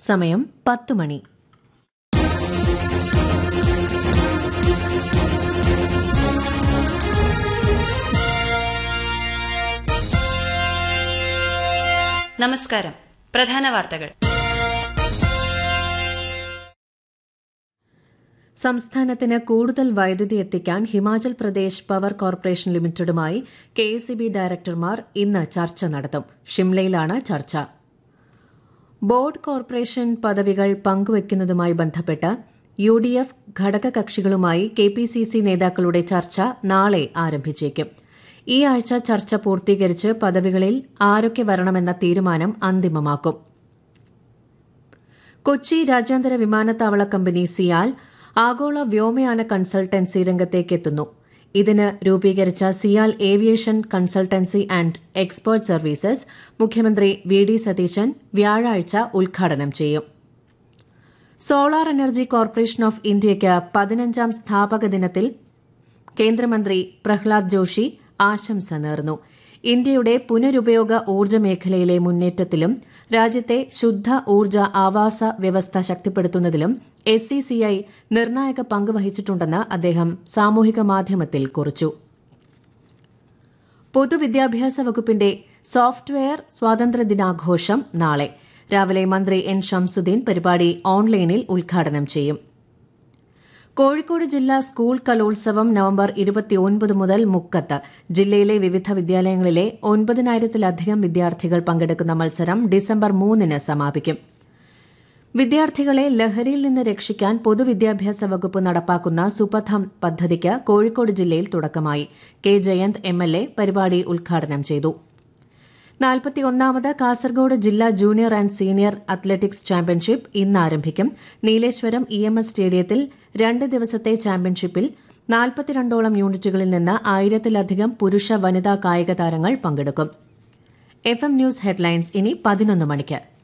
സമയം പത്ത് മണി നമസ്കാരം പ്രധാന വാർത്തകൾ സംസ്ഥാനത്തിന് കൂടുതൽ വൈദ്യുതി എത്തിക്കാൻ ഹിമാചൽ പ്രദേശ് പവർ കോർപ്പറേഷൻ ലിമിറ്റഡുമായി കെ എസ് ബി ഡയറക്ടർമാർ ഇന്ന് ചർച്ച നടത്തും ഷിംലയിലാണ് ചർച്ച ബോർഡ് കോർപ്പറേഷൻ പദവികൾ പങ്കുവയ്ക്കുന്നതുമായി ബന്ധപ്പെട്ട് യു ഡി എഫ് ഘടകകക്ഷികളുമായി കെ പി സി സി നേതാക്കളുടെ ചർച്ച നാളെ ആരംഭിച്ചേക്കും ഈ ആഴ്ച ചർച്ച പൂർത്തീകരിച്ച് പദവികളിൽ ആരൊക്കെ വരണമെന്ന തീരുമാനം അന്തിമമാക്കും കൊച്ചി രാജ്യാന്തര വിമാനത്താവള കമ്പനി സിയാൽ ആഗോള വ്യോമയാന കൺസൾട്ടൻസി രംഗത്തേക്കെത്തുന്നു ഇതിന് രൂപീകരിച്ച CIAL aviation consultancy and expert services മുഖ്യമന്ത്രി വി ഡി സതീശൻ വ്യാഴാഴ്ച ഉദ്ഘാടനം ചെയ്യും സോളാർ എനർജി കോർപ്പറേഷൻ ഓഫ് ഇന്ത്യയ്ക്ക് പതിനഞ്ചാം സ്ഥാപക ദിനത്തിൽ കേന്ദ്രമന്ത്രി പ്രഹ്ലാദ് ജോഷി ആശംസ നേർന്നു ഇന്ത്യയുടെ പുനരുപയോഗ ഊർജ്ജ മേഖലയിലെ മുന്നേറ്റത്തിലും രാജ്യത്തെ ശുദ്ധ ഊർജ്ജ ആവാസ വ്യവസ്ഥ ശക്തിപ്പെടുത്തുന്നതിലും എസ് സി സി ഐ നിർണായക പങ്ക് വഹിച്ചിട്ടുണ്ടെന്ന് അദ്ദേഹം സാമൂഹിക മാധ്യമത്തിൽ കുറിച്ചു പൊതുവിദ്യാഭ്യാസ വകുപ്പിന്റെ സോഫ്റ്റ്വെയർ സ്വാതന്ത്ര്യദിനാഘോഷം നാളെ രാവിലെ മന്ത്രി എൻ ഷംസുദ്ദീൻ പരിപാടി ഓൺലൈനിൽ ഉദ്ഘാടനം ചെയ്യും കോഴിക്കോട് ജില്ലാ സ്കൂൾ കലോത്സവം നവംബർ ഇരുപത്തിയൊൻപത് മുതൽ മുക്കത്ത് ജില്ലയിലെ വിവിധ വിദ്യാലയങ്ങളിലെ ഒൻപതിനായിരത്തിലധികം വിദ്യാർത്ഥികൾ പങ്കെടുക്കുന്ന മത്സരം ഡിസംബർ മൂന്നിന് സമാപിക്കും വിദ്യാർത്ഥികളെ ലഹരിയിൽ നിന്ന് രക്ഷിക്കാൻ പൊതുവിദ്യാഭ്യാസ വകുപ്പ് നടപ്പാക്കുന്ന സുപഥം പദ്ധതിക്ക് കോഴിക്കോട് ജില്ലയിൽ തുടക്കമായി കെ ജയന്ത് എംഎൽഎ പരിപാടി ഉദ്ഘാടനം ചെയ്തു നാൽപ്പത്തിയൊന്നാമത് കാസർഗോഡ് ജില്ലാ junior and senior athletics championship ഇന്ന് ആരംഭിക്കും നീലേശ്വരം ഇ എം എസ് സ്റ്റേഡിയത്തിൽ രണ്ട് ദിവസത്തെ ചാമ്പ്യൻഷിപ്പിൽ നാൽപ്പത്തിരണ്ടോളം യൂണിറ്റുകളിൽ നിന്ന് ആയിരത്തിലധികം പുരുഷ വനിതാ കായിക താരങ്ങൾ പങ്കെടുക്കും എഫ് എം ന്യൂസ് ഹെഡ്ലൈൻസ് ഇനി പതിനൊന്ന് മണിക്ക്